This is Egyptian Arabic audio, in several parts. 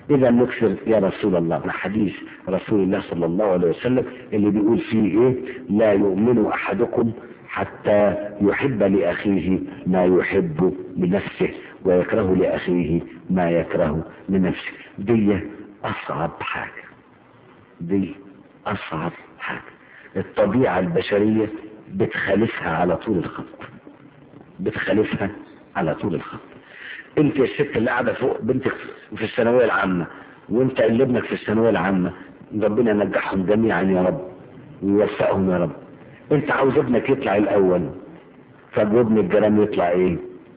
اذا نكثر يا رسول الله من حديث رسول الله صلى الله عليه وسلم اللي بيقول فيه ايه لا يؤمن احدكم حتى يحب لاخيه ما يحب لنفسه ويكره لاخيه ما يكره لنفسه دي اصعب حاجة دي اصعب حاجة الطبيعة البشرية بتخالفها على طول الخط بتخالفها على طول الخط انت يا ست اللي قاعده فوق بنتك في الثانويه العامه وانت اللي ابنك في الثانويه العامه ربنا ينجحهم جميعا يا رب ويوفقهم يا رب انت عاوز ابنك يطلع الاول فابن الجيران يطلع ايه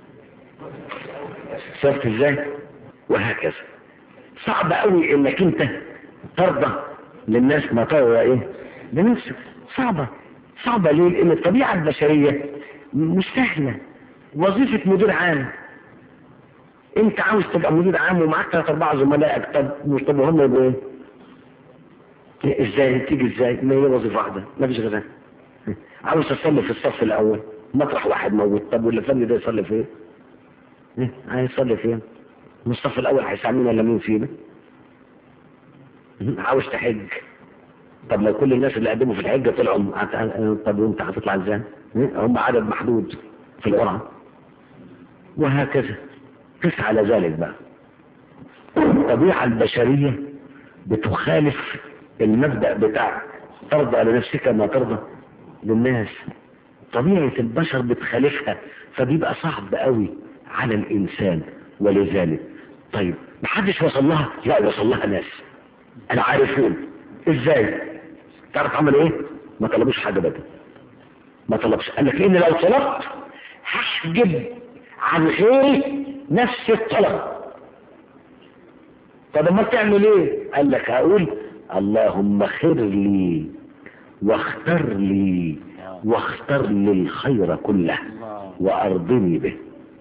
شفت ازاي وهكذا صعب قوي انك انت ترضى للناس ما ترضى ايه لنفسك صعبة صعبة ليه لان الطبيعة البشرية مش سهلة وظيفة مدير عام انت عاوز تبقى مدير عام ومعاك ثلاث اربع زملائك طب مش طب هم يبقوا ايه ازاي تيجي ازاي ما هي وظيفة واحدة ما فيش غيرها عاوز تصلي في الصف الاول مطرح واحد موجود طب واللي فني ده يصلي فين ايه عايز يصلي فين من الصف الاول هيساعدونا ولا مين فينا عاوز تحج طب لو كل الناس اللي قدموا في الحجه طلعوا طب وانت هتطلع ازاي هم عدد محدود في القرعه وهكذا قس على ذلك بقى الطبيعه البشريه بتخالف المبدا بتاع ترضى لنفسك ما ترضى للناس طبيعه البشر بتخالفها فبيبقى صعب قوي على الانسان ولذلك طيب محدش وصل لها لا وصل لها ناس العارفون ازاي تعرف عمل ايه ما طلبوش حاجه بدل ما طلبش قال لك ان لو طلبت هحجب عن غيري نفس الطلب طب ما تعمل ايه قال لك هقول اللهم خير لي واختر لي واختر لي الخير كله وارضني به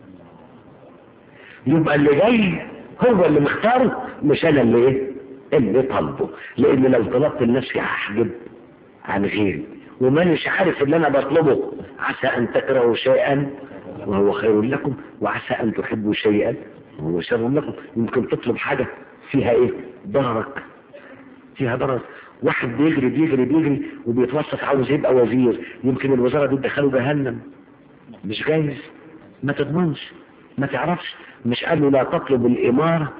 يبقى اللي جاي هو اللي مختاره مش انا اللي ايه اللي طالبه لان لو طلبت لنفسي هحجب عن غيري ومانيش عارف اللي انا بطلبه عسى ان تكرهوا شيئا وهو خير لكم وعسى ان تحبوا شيئا وهو شر لكم يمكن تطلب حاجة فيها ايه ضررك فيها ضرر واحد بيجري بيجري بيجري وبيتوسط عاوز يبقى وزير يمكن الوزارة دي تدخله جهنم مش جايز ما تضمنش ما تعرفش مش قال له لا تطلب الإمارة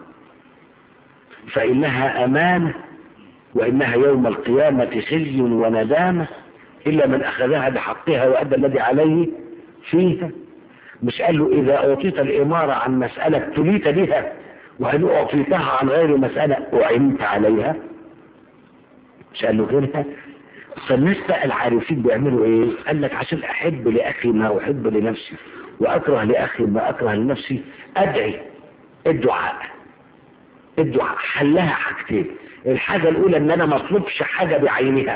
فإنها أمانة وإنها يوم القيامة خزي وندامة إلا من أخذها بحقها وأدى الذي عليه فيها مش قال له إذا أعطيت الإمارة عن مسألة تليت بها وإن أعطيتها عن غير مسألة أعنت عليها مش قال له غيرها فالناس بقى العارفين بيعملوا ايه قال لك عشان احب لاخي ما احب لنفسي واكره لاخي ما اكره لنفسي ادعي الدعاء الدعاء حلها حاجتين الحاجة الاولى ان انا ما اطلبش حاجة بعينها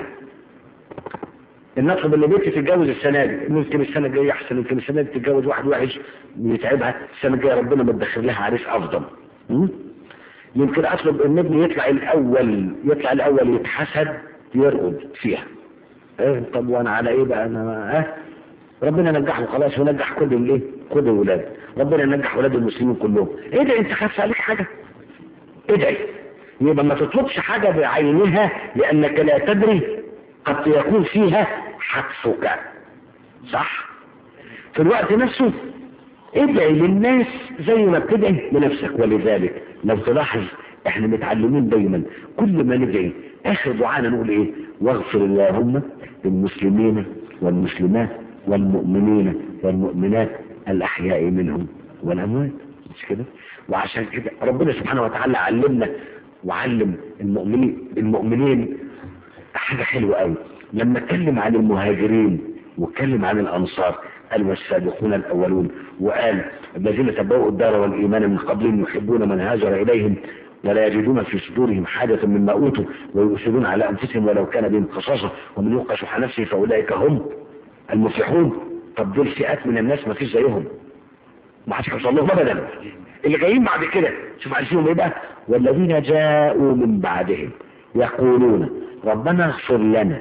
ان اطلب ان بنتي تتجوز السنة دي ممكن السنة الجاية احسن يمكن السنة دي تتجوز واحد وحش يتعبها السنة الجاية ربنا ما تدخل لها عريس افضل م? يمكن اطلب ان ابني يطلع الاول يطلع الاول يتحسد يرقد فيها ايه طب وانا على ايه بقى انا اه ربنا نجحه خلاص ونجح كل الايه كل الولاد ربنا ينجح ولاد المسلمين كلهم ادعي انت خاف عليك حاجه ادعي يبقى ما تطلبش حاجه بعينها لانك لا تدري قد يكون فيها حتفك صح في الوقت نفسه ادعي للناس زي ما بتدعي لنفسك ولذلك لو تلاحظ احنا متعلمين دايما كل ما ندعي اخر دعانا نقول ايه واغفر اللهم للمسلمين والمسلمات والمؤمنين والمؤمنات الاحياء منهم والاموات مش كده وعشان كده ربنا سبحانه وتعالى علمنا وعلم المؤمنين المؤمنين حاجه حلوه قوي لما اتكلم عن المهاجرين واتكلم عن الانصار قال والسابقون الاولون وقال الذين تبوؤوا الدار والايمان من قبلهم يحبون من هاجر اليهم ولا يجدون في صدورهم حاجة مما أوتوا ويؤثرون على أنفسهم ولو كان بهم خصاصة ومن يوق شح نفسه فأولئك هم المفلحون طب دول فئات من الناس ما فيش زيهم ما حدش يحصل لهم أبدا اللي جايين بعد كده شوف عايزينهم ايه بقى والذين جاءوا من بعدهم يقولون ربنا اغفر لنا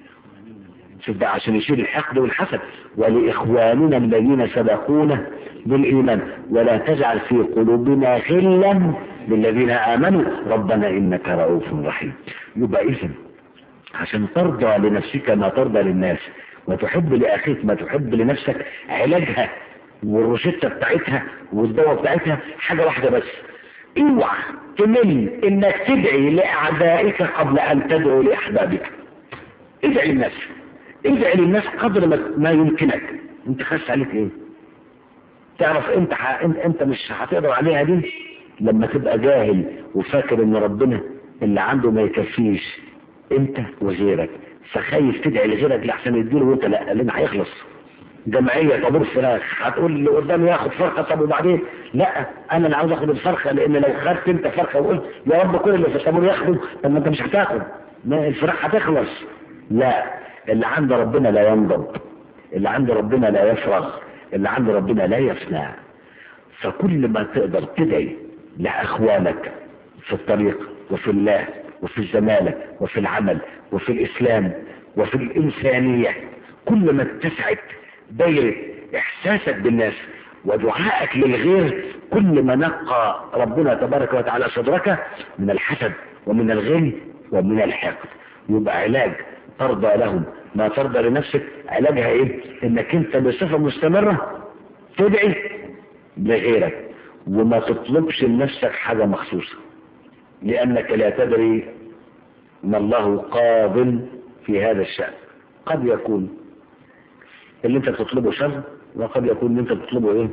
شوف بقى عشان يشيل الحقد والحسد ولإخواننا الذين سبقونا بالإيمان ولا تجعل في قلوبنا غلا للذين آمنوا ربنا إنك رؤوف رحيم يبقى إذن عشان ترضى لنفسك ما ترضى للناس وتحب لأخيك ما تحب لنفسك علاجها والروشتة بتاعتها والدواء بتاعتها حاجة واحدة بس اوعى تمل انك تدعي لاعدائك قبل ان تدعو لاحبابك ادعي للناس ادعي للناس قدر ما, ما يمكنك انت خاص عليك ايه تعرف انت ح... انت, انت مش هتقدر عليها دي لما تبقى جاهل وفاكر ان ربنا اللي عنده ما يكفيش انت وغيرك فخايف تدعي لغيرك لحسن يديله وانت لا لان هيخلص جمعية طابور فراخ هتقول اللي قدامي ياخد فرخة طب وبعدين لا انا اللي عاوز اخد الفرخة لان لو خدت انت فرخة وقلت يا رب كل اللي في الطابور ياخدوا طب ما انت مش هتاخد ما الفراخ هتخلص لا اللي عند ربنا لا ينضب اللي عند ربنا لا يفرغ اللي عند ربنا لا يفنى فكل ما تقدر تدعي لاخوانك في الطريق وفي الله وفي الزمالة وفي العمل وفي الاسلام وفي الانسانية كل ما اتسعت دايرة احساسك بالناس ودعائك للغير كل ما نقى ربنا تبارك وتعالى صدرك من الحسد ومن الغل ومن الحقد يبقى علاج ترضى لهم ما ترضى لنفسك علاجها ايه انك انت بصفة مستمرة تدعي لغيرك وما تطلبش لنفسك حاجة مخصوصة لانك لا تدري ما الله قاض في هذا الشأن قد يكون اللي انت بتطلبه شر وقد يكون اللي انت بتطلبه ايه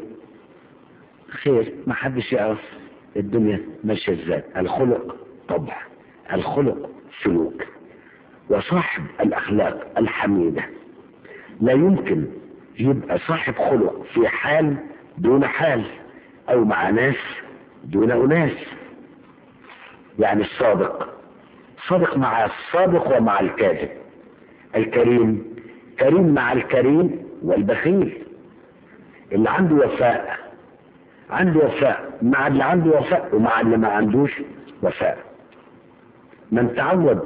خير ما حدش يعرف الدنيا ماشيه ازاي الخلق طبع الخلق سلوك وصاحب الاخلاق الحميده لا يمكن يبقى صاحب خلق في حال دون حال او مع ناس دون اناس يعني الصادق صادق مع الصادق ومع الكاذب الكريم كريم مع الكريم والبخيل اللي عنده وفاء عنده وفاء مع اللي عنده وفاء ومع اللي ما عندوش وفاء من تعود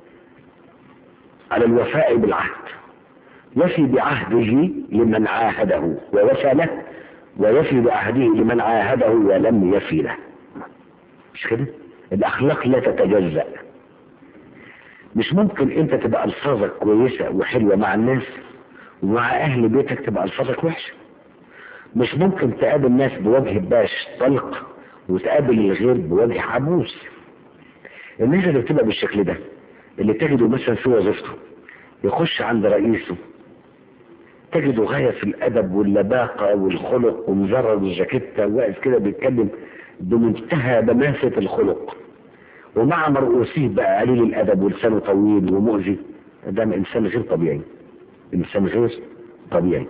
على الوفاء بالعهد يفي بعهده لمن عاهده ووفى له ويفي بعهده لمن عاهده ولم يفي له مش كده الاخلاق لا تتجزأ مش ممكن انت تبقى الفاظك كويسة وحلوة مع الناس ومع اهل بيتك تبقى الفاظك وحشة مش ممكن تقابل ناس بوجه باش طلق وتقابل الغير بوجه عبوس الناس اللي بتبقى بالشكل ده اللي تجده مثلا في وظيفته يخش عند رئيسه تجده غاية في الأدب واللباقة والخلق ومجرد الجاكيتة واقف كده بيتكلم بمنتهى بماسة الخلق ومع مرؤوسيه بقى قليل الادب ولسانه طويل ومؤذي ده انسان غير طبيعي انسان غير طبيعي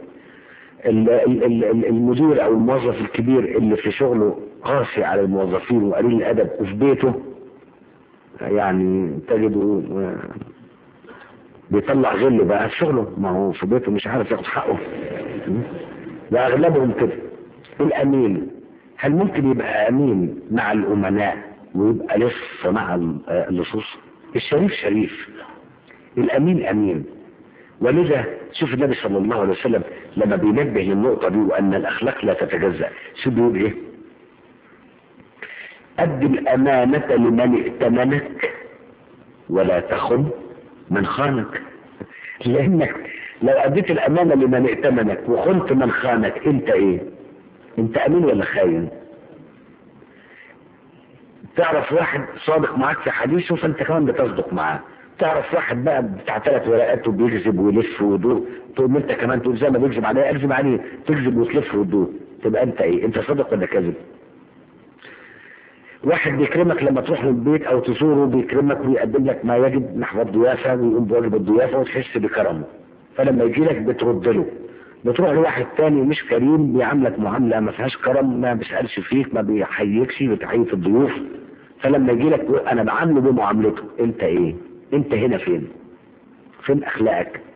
المدير او الموظف الكبير اللي في شغله قاسي على الموظفين وقليل الادب وفي بيته يعني تجده بيطلع غل بقى في شغله ما هو في بيته مش عارف ياخد حقه واغلبهم كده الامين هل ممكن يبقى امين مع الامناء ويبقى لص مع اللصوص الشريف شريف الامين امين ولذا شوف النبي صلى الله عليه وسلم لما بينبه للنقطة دي وان الاخلاق لا تتجزأ شو بيقول ايه ادي الامانة لمن ائتمنك ولا تخن من خانك لانك لو اديت الامانة لمن ائتمنك وخنت من خانك انت ايه انت امين ولا خاين تعرف واحد صادق معاك في حديثه فانت كمان بتصدق معاه تعرف واحد بقى بتاع ثلاث ورقات وبيكذب ويلف ويدور تقوم انت كمان تقول زي ما بيكذب عليه اكذب عليه تكذب وتلف وتدور تبقى انت ايه انت صادق ولا كاذب واحد بيكرمك لما تروح من البيت او تزوره بيكرمك ويقدم لك ما يجب نحو الضيافه ويقوم بواجب الضيافه وتحس بكرمه فلما يجي لك بترد له بتروح لواحد تاني مش كريم بيعاملك معامله ما فيهاش كرم ما بيسالش فيك ما بيحييكش بتحيي في الضيوف فلما يجي لك انا بعامله بمعاملته انت ايه انت هنا فين فين اخلاقك